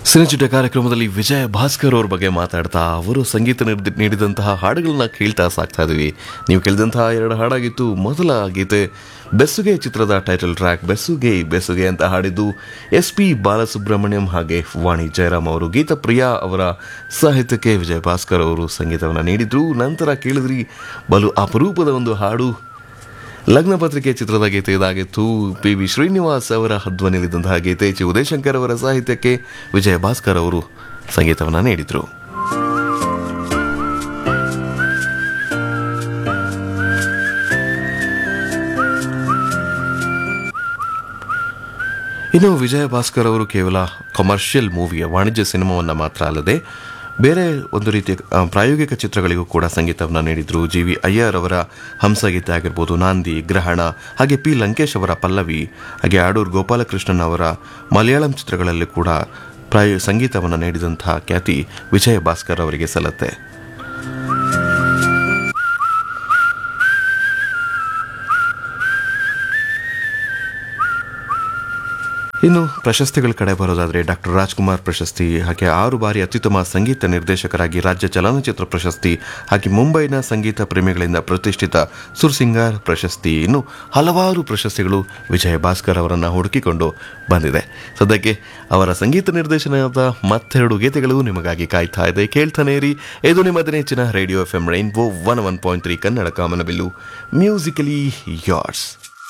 ಸಿನಿಚಿಟ ಕಾರ್ಯಕ್ರಮದಲ್ಲಿ ವಿಜಯ ಭಾಸ್ಕರ್ ಅವ್ರ ಬಗ್ಗೆ ಮಾತಾಡ್ತಾ ಅವರು ಸಂಗೀತ ನಿರ್ದ- ನೀಡಿದಂತಹ ಹಾಡುಗಳನ್ನ ಕೇಳ್ತಾ ಸಾಕ್ತಾ ಇದೀವಿ ನೀವು ಕೇಳಿದಂತಹ ಎರಡು ಹಾಡಾಗಿತ್ತು ಮೊದಲ ಗೀತೆ ಬೆಸುಗೆ ಚಿತ್ರದ ಟೈಟಲ್ ಟ್ರ್ಯಾಕ್ ಬೆಸುಗೆ ಬೆಸುಗೆ ಅಂತ ಹಾಡಿದ್ದು ಎಸ್ ಪಿ ಬಾಲಸುಬ್ರಹ್ಮಣ್ಯಂ ಹಾಗೆ ವಾಣಿ ಜಯರಾಮ್ ಅವರು ಗೀತಪ್ರಿಯಾ ಅವರ ಸಾಹಿತ್ಯಕ್ಕೆ ವಿಜಯ ಭಾಸ್ಕರ್ ಅವರು ಸಂಗೀತವನ್ನು ನೀಡಿದ್ರು ನಂತರ ಕೇಳಿದ್ರಿ ಬಲು ಅಪರೂಪದ ಒಂದು ಹಾಡು ಲಗ್ನ ಪತ್ರಿಕೆ ಚಿತ್ರದ ಗೀತೆ ಇದಾಗಿತ್ತು ಪಿ ವಿ ಶ್ರೀನಿವಾಸ್ ಅವರ ಧ್ವನಿಯಲ್ಲಿದ್ದಂತಹ ಗೀತೆ ಚಿ ಉದಯಶಂಕರ್ ಅವರ ಸಾಹಿತ್ಯಕ್ಕೆ ವಿಜಯ ಭಾಸ್ಕರ್ ಅವರು ಸಂಗೀತವನ್ನು ನೀಡಿದರು ಇನ್ನು ವಿಜಯ ಭಾಸ್ಕರ್ ಅವರು ಕೇವಲ ಕಮರ್ಷಿಯಲ್ ಮೂವಿಯ ವಾಣಿಜ್ಯ ಸಿನಿಮಾವನ್ನು ಮಾತ್ರ ಅಲ್ಲದೆ ಬೇರೆ ಒಂದು ರೀತಿಯ ಆ, ಪ್ರಾಯೋಗಿಕ ಚಿತ್ರಗಳಿಗೂ ಕೂಡ ಸಂಗೀತವನ್ನು ನೀಡಿದ್ರು ಜಿ ವಿ ಅಯ್ಯರ್ ಅವರ ಹಂಸಗೀತೆ ಆಗಿರ್ಬೋದು ನಾಂದಿ ಗ್ರಹಣ ಹಾಗೆ ಪಿ ಲಂಕೇಶ್ ಅವರ ಪಲ್ಲವಿ ಹಾಗೆ ಆಡೂರು ಗೋಪಾಲಕೃಷ್ಣನ್ ಅವರ ಮಲಯಾಳಂ ಚಿತ್ರಗಳಲ್ಲಿ ಕೂಡ ಪ್ರಾಯ ಸಂಗೀತವನ್ನು ನೀಡಿದಂತಹ ಖ್ಯಾತಿ ವಿಜಯ ಭಾಸ್ಕರ್ ಅವರಿಗೆ ಸಲ್ಲತ್ತೆ ಇನ್ನು ಪ್ರಶಸ್ತಿಗಳ ಕಡೆ ಬರೋದಾದ್ರೆ ಡಾಕ್ಟರ್ ರಾಜ್ಕುಮಾರ್ ಪ್ರಶಸ್ತಿ ಹಾಗೆ ಆರು ಬಾರಿ ಅತ್ಯುತ್ತಮ ಸಂಗೀತ ನಿರ್ದೇಶಕರಾಗಿ ರಾಜ್ಯ ಚಲನಚಿತ್ರ ಪ್ರಶಸ್ತಿ ಹಾಗೆ ಮುಂಬೈನ ಸಂಗೀತ ಪ್ರೇಮಿಗಳಿಂದ ಪ್ರತಿಷ್ಠಿತ ಸುರ್ಸಿಂಗಾರ್ ಪ್ರಶಸ್ತಿ ಇನ್ನು ಹಲವಾರು ಪ್ರಶಸ್ತಿಗಳು ವಿಜಯ ಭಾಸ್ಕರ್ ಅವರನ್ನು ಹುಡುಕಿಕೊಂಡು ಬಂದಿದೆ ಸದ್ಯಕ್ಕೆ ಅವರ ಸಂಗೀತ ನಿರ್ದೇಶನದ ಮತ್ತೆರಡು ಗೀತೆಗಳು ನಿಮಗಾಗಿ ಕಾಯ್ತಾ ಇದೆ ಕೇಳ್ತಾನೆ ಇರಿ ಇದು ನಿಮ್ಮ ನೆಚ್ಚಿನ radio F M Rainbow one one point three Kannada ಕಾಮನಬಿಲ್ಲು ಮ್ಯೂಸಿಕಲಿ ಯಾರ್ಸ್